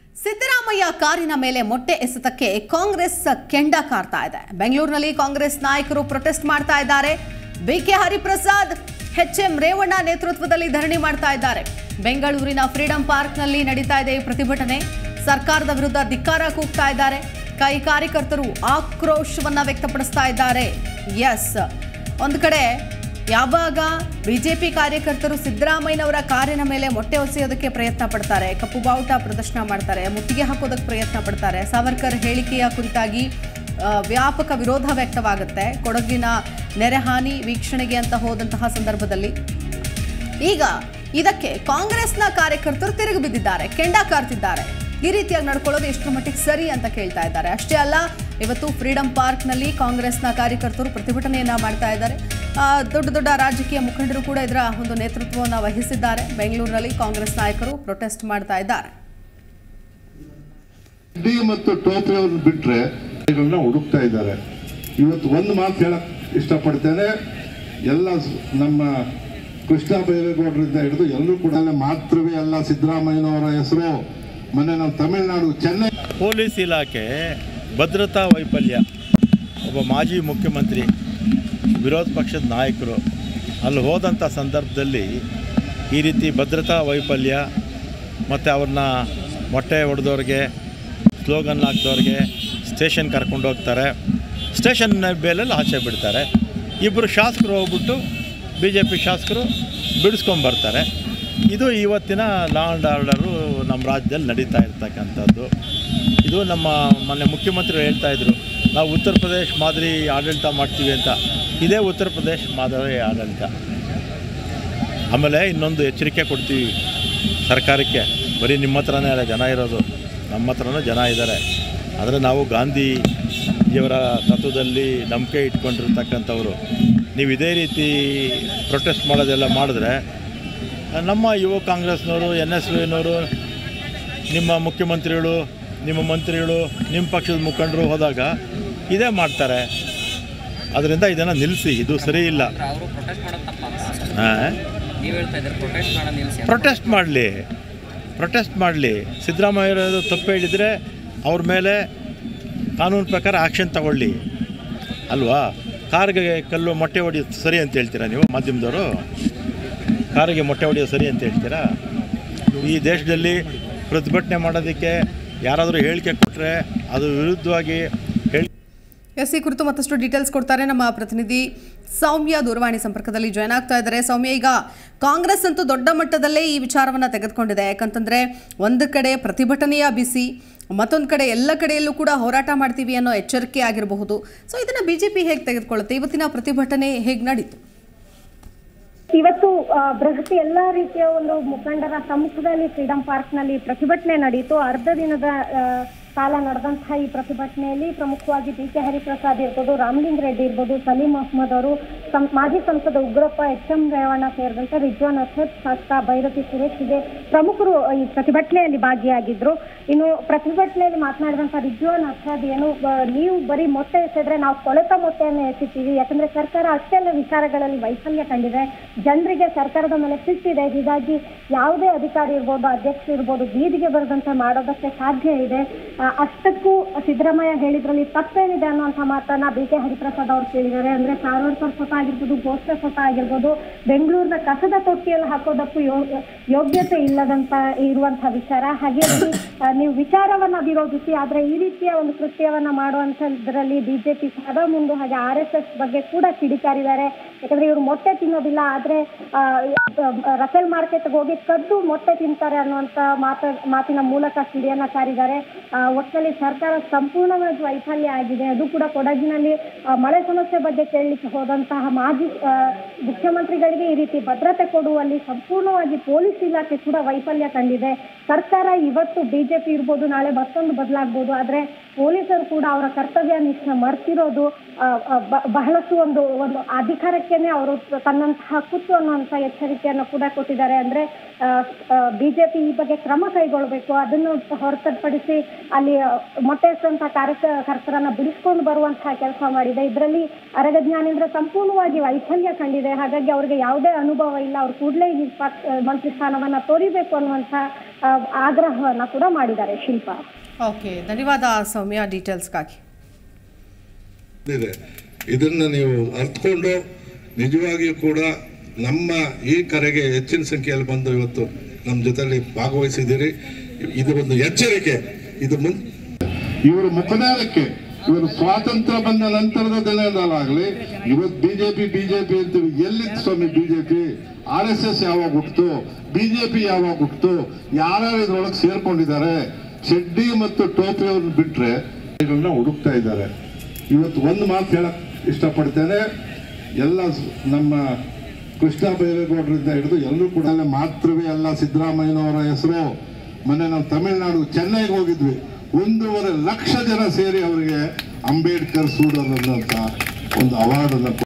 ಸಿದ್ದರಾಮಯ್ಯ ಕಾರಿನ ಮೇಲೆ ಮೊಟ್ಟೆ ಎಸೆತಕ್ಕೆ ಕಾಂಗ್ರೆಸ್ ಕೆಂಡ ಕಾರ್ತಾ ಇದೆ ಬೆಂಗಳೂರಿನಲ್ಲಿ ಕಾಂಗ್ರೆಸ್ ನಾಯಕರು ಪ್ರೊಟೆಸ್ಟ್ ಮಾಡ್ತಾ ಇದ್ದಾರೆ B K Hariprasad H M Revanna ನೇತೃತ್ವದಲ್ಲಿ ಧರಣಿ ಮಾಡ್ತಾ ಇದ್ದಾರೆ ಬೆಂಗಳೂರಿನ ಫ್ರೀಡಂ ಪಾರ್ಕ್ನಲ್ಲಿ ನಡೀತಾ ಇದೆ ಈ ಪ್ರತಿಭಟನೆ ಸರ್ಕಾರದ ವಿರುದ್ಧ ಧಿಕ್ಕಾರ ಕೂಗ್ತಾ ಇದ್ದಾರೆ ಕೈ ಕಾರ್ಯಕರ್ತರು ಆಕ್ರೋಶವನ್ನ ವ್ಯಕ್ತಪಡಿಸ್ತಾ ಇದ್ದಾರೆ ಎಸ್ ಒಂದು ಕಡೆ ಯಾವಾಗ ಬಿಜೆಪಿ ಕಾರ್ಯಕರ್ತರು ಸಿದ್ದರಾಮಯ್ಯನವರ ಕಾರಿನ ಮೇಲೆ ಮೊಟ್ಟೆ ಒಸೆಯೋದಕ್ಕೆ ಪ್ರಯತ್ನ ಪಡ್ತಾರೆ ಕಪ್ಪು ಬಾವುಟ ಪ್ರದರ್ಶನ ಮಾಡ್ತಾರೆ ಮುತ್ತಿಗೆ ಹಾಕೋದಕ್ಕೆ ಪ್ರಯತ್ನ ಪಡ್ತಾರೆ ಸಾವರ್ಕರ್ ಹೇಳಿಕೆಯ ಕುರಿತಾಗಿ ಆ, ವ್ಯಾಪಕ ವಿರೋಧ ವ್ಯಕ್ತವಾಗುತ್ತೆ ಕೊಡಗಿನ ನೆರೆಹಾನಿ ವೀಕ್ಷಣೆಗೆ ಅಂತ ಹೋದಂತಹ ಸಂದರ್ಭದಲ್ಲಿ ಈಗ ಇದಕ್ಕೆ ಕಾಂಗ್ರೆಸ್ನ ಕಾರ್ಯಕರ್ತರು ತಿರುಗಿ ಬಿದ್ದಿದ್ದಾರೆ ಕೆಂಡ ಕಾರ್ತಿದ್ದಾರೆ ಈ ರೀತಿಯಾಗಿ ನಡ್ಕೊಳ್ಳೋದು ಎಷ್ಟರ ಮಟ್ಟಿಗೆ ಸರಿ ಅಂತ ಕೇಳ್ತಾ ಇದ್ದಾರೆ ಅಷ್ಟೇ ಅಲ್ಲ ಇವತ್ತು ಫ್ರೀಡಂ ಪಾರ್ಕ್ನಲ್ಲಿ ಕಾಂಗ್ರೆಸ್ನ ಕಾರ್ಯಕರ್ತರು ಪ್ರತಿಭಟನೆಯನ್ನ ಮಾಡ್ತಾ ಇದ್ದಾರೆ ಆ, ದೊಡ್ಡ ದೊಡ್ಡ ರಾಜಕೀಯ ಮುಖಂಡರು ಕೂಡ ಇದರ ಒಂದು ನೇತೃತ್ವವನ್ನು ವಹಿಸಿದ್ದಾರೆ ಬೆಂಗಳೂರಿನಲ್ಲಿ ಕಾಂಗ್ರೆಸ್ ನಾಯಕರು ಪ್ರೊಟೆಸ್ಟ್ ಮಾಡ್ತಾ ಇದ್ದಾರೆ ಡಿ ಮತ್ತು ಟೋಪಿ ಅವ್ರನ್ನ ಬಿಟ್ರೆ ಇವುಗಳನ್ನ ಹುಡುಕ್ತಾ ಇದ್ದಾರೆ ಇವತ್ತು ಒಂದು ಮಾತು ಹೇಳಕ್ ಇಷ್ಟಪಡ್ತೇನೆ ಎಲ್ಲ ಸ್- ನಮ್ಮ ಕೃಷ್ಣ ಬೈರೇಗೌಡರಿಂದ ಹಿಡಿದು ಎಲ್ಲರೂ ಕೂಡ ಅಲ್ಲೇ ಮಾತ್ರವೇ ಅಲ್ಲ ಸಿದ್ದರಾಮಯ್ಯನವರ ಹೆಸರು ಮೊನ್ನೆ ನಾವು ತಮಿಳುನಾಡು ಚೆನ್ನೈ ಪೊಲೀಸ್ ಇಲಾಖೆ ಭದ್ರತಾ ವೈಫಲ್ಯ ಒಬ್ಬ ಮಾಜಿ ಮುಖ್ಯಮಂತ್ರಿ ವಿರೋಧ ಪಕ್ಷದ ನಾಯಕರು ಅಲ್ಲಿ ಹೋದಂಥ ಸಂದರ್ಭದಲ್ಲಿ ಈ ರೀತಿ ಭದ್ರತಾ ವೈಫಲ್ಯ ಮತ್ತು ಅವ್ರನ್ನ ಮೊಟ್ಟೆ ಹೊಡೆದವ್ರಿಗೆ ಸ್ಲೋಗನ್ ಹಾಕ್ದವ್ರಿಗೆ ಸ್ಟೇಷನ್ ಕರ್ಕೊಂಡು ಹೋಗ್ತಾರೆ ಸ್ಟೇಷನ್ ಬೇಲಲ್ಲಿ ಆಚೆ ಬಿಡ್ತಾರೆ ಇಬ್ಬರು ಶಾಸಕರು ಹೋಗ್ಬಿಟ್ಟು ಬಿ ಜೆ ಪಿ ಶಾಸಕರು ಬಿಡಿಸ್ಕೊಂಬರ್ತಾರೆ ಇದು ಇವತ್ತಿನ ಲಾ ಆ್ಯಂಡ್ ಆರ್ಡರು ನಮ್ಮ ರಾಜ್ಯದಲ್ಲಿ ನಡೀತಾ ಇರ್ತಕ್ಕಂಥದ್ದು ಇದು ನಮ್ಮ ಮೊನ್ನೆ ಮುಖ್ಯಮಂತ್ರಿಗಳು ಹೇಳ್ತಾ ಇದ್ರು ನಾವು ಉತ್ತರ ಪ್ರದೇಶ್ ಮಾದರಿ ಆಡಳಿತ ಮಾಡ್ತೀವಿ ಅಂತ ಇದೇ ಉತ್ತರ ಪ್ರದೇಶ್ ಮಾದರಿ ಆಡಳಿತ ಆಮೇಲೆ ಇನ್ನೊಂದು ಎಚ್ಚರಿಕೆ ಕೊಡ್ತೀವಿ ಸರ್ಕಾರಕ್ಕೆ ಬರೀ ನಿಮ್ಮ ಹತ್ರನೇ ಅಲ್ಲ ಜನ ಇರೋದು ನಮ್ಮ ಹತ್ರನೂ ಜನ ಇದ್ದಾರೆ ಆದರೆ ನಾವು ಗಾಂಧೀಜಿಯವರ ತತ್ವದಲ್ಲಿ ನಂಬಿಕೆ ಇಟ್ಕೊಂಡಿರ್ತಕ್ಕಂಥವ್ರು ನೀವು ಇದೇ ರೀತಿ ಪ್ರೊಟೆಸ್ಟ್ ಮಾಡೋದೆಲ್ಲ ಮಾಡಿದ್ರೆ ನಮ್ಮ ಯುವ ಕಾಂಗ್ರೆಸ್ನವರು ಎನ್ ಎಸ್ ವಿನವರು ನಿಮ್ಮ ಮುಖ್ಯಮಂತ್ರಿಗಳು ನಿಮ್ಮ ಮಂತ್ರಿಗಳು ನಿಮ್ಮ ಪಕ್ಷದ ಮುಖಂಡರು ಹೋದಾಗ ಇದೇ ಮಾಡ್ತಾರೆ ಅದರಿಂದ ಇದನ್ನು ನಿಲ್ಲಿಸಿ ಇದು ಸರಿ ಇಲ್ಲ ಅವರು ಪ್ರೊಟೆಸ್ಟ್ ಮಾಡೋದು ತಪ್ಪ ಹಾಂ ನೀವು ಹೇಳ್ತಾ ಇದ್ದಾರೆ ಪ್ರೊಟೆಸ್ಟ್ ಮಾಡೋದು ನಿಲ್ಲಿಸಿ ಅಂತ. ಪ್ರೊಟೆಸ್ಟ್ ಮಾಡಲಿ ಪ್ರೊಟೆಸ್ಟ್ ಮಾಡಲಿ ಸಿದ್ದರಾಮಯ್ಯರದು ತಪ್ಪು ಹೇಳಿದರೆ ಅವ್ರ ಮೇಲೆ ಕಾನೂನು ಪ್ರಕಾರ ಆ್ಯಕ್ಷನ್ ತಗೊಳ್ಳಿ ಅಲ್ವಾ ಕಾರ್ಗೆ ಕಲ್ಲು ಮೊಟ್ಟೆ ಹೊಡೆಯೋದು ಸರಿ ಅಂತ ಹೇಳ್ತೀರಾ ನೀವು ಮಾಧ್ಯಮದವರು ಕಾರಿಗೆ ಮೊಟ್ಟೆ ಹೊಡೆಯೋದು ಸರಿ ಅಂತ ಹೇಳ್ತೀರಾ ಈ ದೇಶದಲ್ಲಿ ಪ್ರತಿಭಟನೆ ಮಾಡೋದಕ್ಕೆ ಯಾರಾದರೂ ಹೇಳಿಕೆ ಕೊಟ್ಟರೆ ಅದು ವಿರುದ್ಧವಾಗಿ ಹೇಳಿ ಎಸ್ ಈ ಕುರಿತು ಮತ್ತಷ್ಟು ಡೀಟೇಲ್ಸ್ ಕೊಡ್ತಾರೆ ನಮ್ಮ ಪ್ರತಿನಿಧಿ ಸೌಮ್ಯ ದೂರವಾಣಿ ಸಂಪರ್ಕದಲ್ಲಿ ಜಾಯ್ನ್ ಆಗ್ತಾ ಇದ್ದಾರೆ ಸೌಮ್ಯ ಈಗ ಕಾಂಗ್ರೆಸ್ ಅಂತೂ ದೊಡ್ಡ ಮಟ್ಟದಲ್ಲೇ ಈ ವಿಚಾರವನ್ನ ತೆಗೆದುಕೊಂಡಿದೆ ಯಾಕಂತಂದ್ರೆ ಒಂದು ಕಡೆ ಪ್ರತಿಭಟನೆಯ ಬಿಸಿ ಮತ್ತೊಂದು ಕಡೆ ಎಲ್ಲ ಕಡೆಯಲ್ಲೂ ಕೂಡ ಹೋರಾಟ ಮಾಡ್ತೀವಿ ಅನ್ನೋ ಎಚ್ಚರಿಕೆ ಆಗಿರಬಹುದು ಸೊ ಇದನ್ನ ಬಿಜೆಪಿ ಹೇಗೆ ತೆಗೆದುಕೊಳ್ಳುತ್ತೆ ಇವತ್ತಿನ ಪ್ರತಿಭಟನೆ ಹೇಗೆ ನಡೀತು ಇವತ್ತು ಆ, ಬೃಹತ್ ಎಲ್ಲಾ ರೀತಿಯ ಒಂದು ಮುಖಂಡರ ಸಮ್ಮುಖದಲ್ಲಿ ಫ್ರೀಡಂ ಪಾರ್ಕ್ ನಲ್ಲಿ ಪ್ರತಿಭಟನೆ ನಡೆಯಿತು ಅರ್ಧ ದಿನದ ಆ, ಕಾಲ ನಡೆದಂತಹ ಈ ಪ್ರತಿಭಟನೆಯಲ್ಲಿ ಪ್ರಮುಖವಾಗಿ ಬಿ ಕೆ ಹರಿಪ್ರಸಾದ್ ಇರ್ಬೋದು ರಾಮಲಿಂಗ ರೆಡ್ಡಿ ಇರ್ಬೋದು ಸಲೀಂ ಅಹ್ಮದ್ ಅವರು ಸಂ- ಮಾಜಿ ಸಂಸದ ಉಗ್ರಪ್ಪ ಎಚ್ ಎಂ ರೇವಣ್ಣ ಸೇರಿದಂತೆ ರಿಜ್ವಾನ್ ಅಸದ್ ಶಾಸಕ ಭೈರತಿ ಸುರೇಶ್ ಹೀಗೆ ಪ್ರಮುಖರು ಈ ಪ್ರತಿಭಟನೆಯಲ್ಲಿ ಭಾಗಿಯಾಗಿದ್ರು ಇನ್ನು ಪ್ರತಿಭಟನೆಯಲ್ಲಿ ಮಾತನಾಡಿದಂತ ರಿಜ್ವಾನ್ ಅಸದ್ ಏನು ಆ, ನೀವು ಬರೀ ಮೊಟ್ಟೆ ಎಸೆದ್ರೆ ನಾವು ಕೊಳೆತ ಮೊಟ್ಟೆಯನ್ನು ಎಸಿತೀವಿ ಯಾಕಂದ್ರೆ ಸರ್ಕಾರ ಅಷ್ಟೆಲ್ಲ ವಿಚಾರಗಳಲ್ಲಿ ವೈಫಲ್ಯ ಕಂಡಿದೆ ಜನರಿಗೆ ಸರ್ಕಾರದ ಮೇಲೆ ಸಿಟ್ಟಿದೆ ಹೀಗಾಗಿ ಯಾವುದೇ ಅಧಿಕಾರಿ ಇರ್ಬೋದು ಅಧ್ಯಕ್ಷ ಇರ್ಬೋದು ಬೀದಿಗೆ ಬರದಂತೆ ಮಾಡೋದಕ್ಕೆ ಸಾಧ್ಯ ಇದೆ ಆ, ಅಷ್ಟಕ್ಕೂ ಸಿದ್ದರಾಮಯ್ಯ ಹೇಳಿದ್ರಲ್ಲಿ ತಪ್ಪೇನಿದೆ ಅನ್ನುವಂಥ ಮಾತನ್ನ ಬಿ ಕೆ ಹರಿಪ್ರಸಾದ್ ಅವರು ಕೇಳಿದ್ದಾರೆ ಅಂದ್ರೆ ಸಾರ್ವರ್ಕರ್ ಸ್ವತಃ ಆಗಿರ್ಬೋದು ಗೋಷ್ಠ ಸ್ವತಃ ಆಗಿರ್ಬೋದು ಬೆಂಗಳೂರಿನ ಕಸದ ತೊಟ್ಟಿಯಲ್ಲಿ ಹಾಕೋದಕ್ಕೂ ಯೋ- ಯೋಗ್ಯತೆ ಇಲ್ಲದಂತ ಇರುವಂತಹ ವಿಚಾರ ಹಾಗಾಗಿ ಆ, ನೀವು ವಿಚಾರವನ್ನ ವಿರೋಧಿಸಿ ಆದ್ರೆ ಈ ರೀತಿಯ ಒಂದು ಕೃತ್ಯವನ್ನ ಮಾಡುವಂತದ್ರಲ್ಲಿ ಬಿಜೆಪಿ ಸದಾ ಮುಂದೆ ಹಾಗೆ ಆರ್ ಎಸ್ ಎಸ್ ಬಗ್ಗೆ ಕೂಡ ಕಿಡಿಕಾರಿದ್ದಾರೆ ಯಾಕಂದ್ರೆ ಇವರು ಮೊಟ್ಟೆ ತಿನ್ನೋದಿಲ್ಲ ಆದ್ರೆ ಆ, ಆ, ರಫೇಲ್ ಮಾರ್ಕೆಟ್ಗೆ ಹೋಗಿ ಕದ್ದು ಮೊಟ್ಟೆ ತಿಂತಾರೆ ಅನ್ನುವಂತ ಮಾತ ಮಾತಿನ ಮೂಲಕ ಕಿಡಿಯನ್ನ ಸಾರಿದ್ದಾರೆ ಆ, ಒಟ್ಟಿನಲ್ಲಿ ಸರ್ಕಾರ ಸಂಪೂರ್ಣವಾಗಿ ವೈಫಲ್ಯ ಆಗಿದೆ ಅದು ಕೂಡ ಕೊಡಗಿನಲ್ಲಿ ಆ, ಮಳೆ ಸಮಸ್ಯೆ ಬಗ್ಗೆ ಕೇಳಲಿಕ್ಕೆ ಹೋದಂತಹ ಮಾಜಿ ಆ, ಮುಖ್ಯಮಂತ್ರಿಗಳಿಗೆ ಈ ರೀತಿ ಭದ್ರತೆ ಕೊಡುವಲ್ಲಿ ಸಂಪೂರ್ಣವಾಗಿ ಪೊಲೀಸ್ ಇಲಾಖೆ ಕೂಡ ವೈಫಲ್ಯ ಕಂಡಿದೆ ಸರ್ಕಾರ ಇವತ್ತು ಬಿಜೆಪಿ ಇರ್ಬೋದು ನಾಳೆ ಮತ್ತೊಂದು ಬದಲಾಗ್ಬೋದು ಆದ್ರೆ ಪೊಲೀಸರು ಕೂಡ ಅವರ ಕರ್ತವ್ಯ ನಿಷ್ಠೆ ಮರ್ತಿರೋದು ಆ, ಆ, ಬ- ಬಹಳಷ್ಟು ಒಂದು ಒಂದು ಅಧಿಕಾರಕ್ಕೇನೆ ಅವರು ತನ್ನಂತಹ ಕುತ್ತು ಅನ್ನುವಂಥ ಎಚ್ಚರಿಕೆಯನ್ನು ಕೂಡ ಕೊಟ್ಟಿದ್ದಾರೆ ಅಂದ್ರೆ ಬಿಜೆಪಿ ಈ ಬಗ್ಗೆ ಕ್ರಮ ಕೈಗೊಳ್ಳಬೇಕು ಅದನ್ನು ಹೊರತುಪಡಿಸಿ ಅಲ್ಲಿ ಆ, ಮೊಟ್ಟೆ ಎಸೆದಂತಹ ಕಾರ್ಯಕರ್ತರನ್ನ ಬಿಡಿಸ್ಕೊಂಡು ಬರುವಂತಹ ಕೆಲಸ ಮಾಡಿದೆ ಇದರಲ್ಲಿ ಅರಗ ಜ್ಞಾನೇಂದ್ರ ಸಂಪೂರ್ಣವಾಗಿ ವೈಫಲ್ಯ ಕಂಡಿದೆ ಹಾಗಾಗಿ ಅವ್ರಿಗೆ ಯಾವುದೇ ಅನುಭವ ಇಲ್ಲ ಅವ್ರು ಕೂಡಲೇ ಈ ಪಕ್- ಮಂತ್ರಿ ಸ್ಥಾನವನ್ನ ತೋರಿಬೇಕು ಅನ್ನುವಂಥ ಆ, ಆಗ್ರಹವನ್ನ ಕೂಡ ಮಾಡಿದ್ದಾರೆ ಶಿಲ್ಪ ಓಕೆ ಧನ್ಯವಾದ ಸೌಮ್ಯ ಡೀಟೇಲ್ಸ್ಗಾಗಿ ಇದೆ ಇದನ್ನ ನೀವು ಅರ್ಥಕೊಂಡು ನಿಜವಾಗಿಯೂ ಕೂಡ ನಮ್ಮ ಈ ಕರೆಗೆ ಹೆಚ್ಚಿನ ಸಂಖ್ಯೆಯಲ್ಲಿ ಬಂದು ಇವತ್ತು ನಮ್ಮ ಜೊತೆಲಿ ಭಾಗವಹಿಸಿದ್ದೀರಿ ಇದು ಒಂದು ಎಚ್ಚರಿಕೆ ಇದು ಮುನ್ ಇವರು ಮುಖದಾರಕ್ಕೆ ಇವರು ಸ್ವಾತಂತ್ರ್ಯ ಬಂದ ನಂತರದ ದಿನದಲ್ಲಾಗಲಿ ಇವತ್ತು ಬಿಜೆಪಿ ಬಿಜೆಪಿ ಅಂತೀವಿ ಎಲ್ಲಿತ್ತು ಸ್ವಾಮಿ ಬಿಜೆಪಿ ಆರ್ ಎಸ್ ಎಸ್ ಯಾವಾಗ ಹುಟ್ಟಿತು ಬಿಜೆಪಿ ಯಾವಾಗ ಹುಟ್ಟಿತು ಯಾರ್ಯಾರು ಇದ್ರೊಳಗೆ ಸೇರ್ಕೊಂಡಿದ್ದಾರೆ ಚಡ್ಡಿ ಮತ್ತು ಟೋಪಿ ಅವ್ರನ್ನ ಬಿಟ್ರೆ ಇದನ್ನ ಹುಡುಕ್ತಾ ಇದ್ದಾರೆ ಇವತ್ತು ಒಂದು ಮಾತು ಹೇಳಕ್ ಇಷ್ಟಪಡ್ತೇನೆ ಎಲ್ಲ ಸ್- ನಮ್ಮ ಕೃಷ್ಣ ಬೈರೇಗೌಡರಿಂದ ಹಿಡಿದು ಎಲ್ಲರೂ ಕೂಡ ಅಲ್ಲೇ ಮಾತ್ರವೇ ಅಲ್ಲ ಸಿದ್ದರಾಮಯ್ಯನವರ ಹೆಸರು ಮೊನ್ನೆ ನಾವು ತಮಿಳುನಾಡು ಚೆನ್ನೈಗೆ ಹೋಗಿದ್ವಿ ಒಂದೂವರೆ ಲಕ್ಷ ಜನ ಸೇರಿ ಅವರಿಗೆ ಅಂಬೇಡ್ಕರ್ ಸೂಡರ್ ಅನ್ನೋಂಥ ಒಂದು ಅವಾರ್ಡನ್ನು